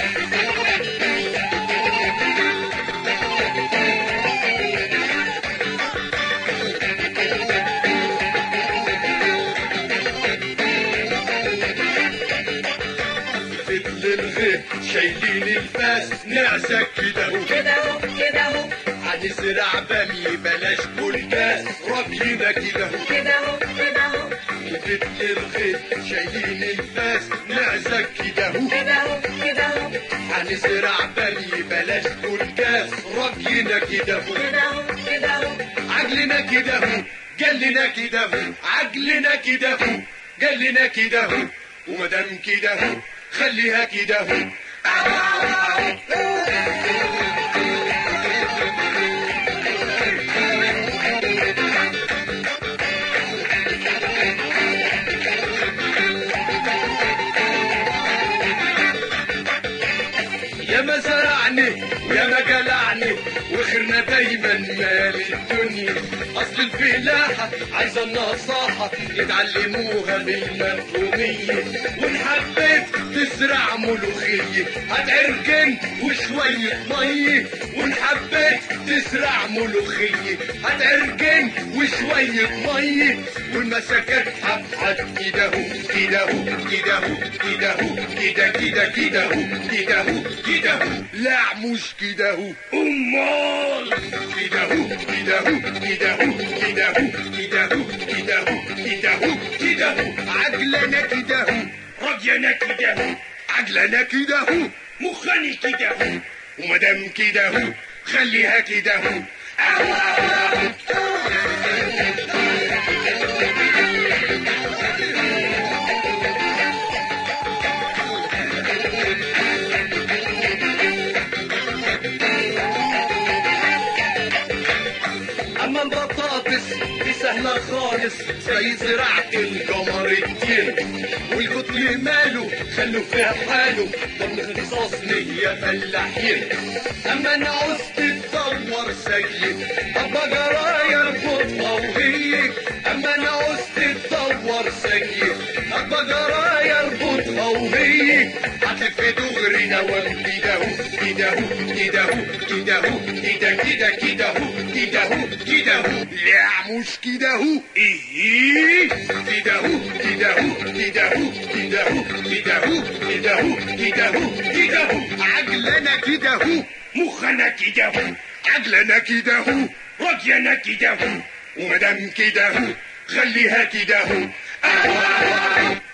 فضل الغيط شايلين الفاس نعسك كده اهو كده اهو كده اهو هنزرع بامي بلاش بولكاس ربينا كده اهو كده اهو كده اهو فضل الغيط شايلين الفاس نعسك كده اهو كده اهو كده اهو هنزرع بامي بلاش بولكاس ربينا كده اهو كده اهو كده اهو عقلنا كده اهو قالنا كده اهو عقلنا كده اهو قالنا كده اهو ومدام كده اهو خليها كده اهو يا ما زرعني ويا ما قلعني وخرنا دايما مال الدنيا اصل الفلاحة عايزة النصاحة يتعلموها بالمفهومية وان حبيت تزرع ملوخية هتعرقن وشوية مية وان حبيت تزرع ملوخية هتعرقن وشوية مية والمسكات حبحت كده هو كده هو كده هو كده هو كده كده كده هو كده هو كده هو لا مش كده هو امال كده هو كده هو كده هو كده هو كده هو كده هو كده هو كده هو عقلنا كده هو رجينا كده هو عقلنا كده هو مخني كده هو ومدام كده هو خليها كده هو اما البطاطس دي سهلة خالص زي زراعة القمر الدين والقطن ماله خلوا فيها حاله ضمن اختصاص نية فلاحين اما نعوز تتطور سيء ابقى جرايا اربطها وهي اما نعوز تتطور سيء ابقى جرايا اربطها وهي هتلف دغري نوام كده هو كده هو كده هو كده هو كده كده كده هو كده هو كده هو لا مش كده هو ايه كده هو كده هو كده هو كده هو كده هو كده هو كده هو كده هو عقلنا كده هو مخنا كده هو عقلنا كده هو رجينا كده هو ومدام كده هو خليها كده هو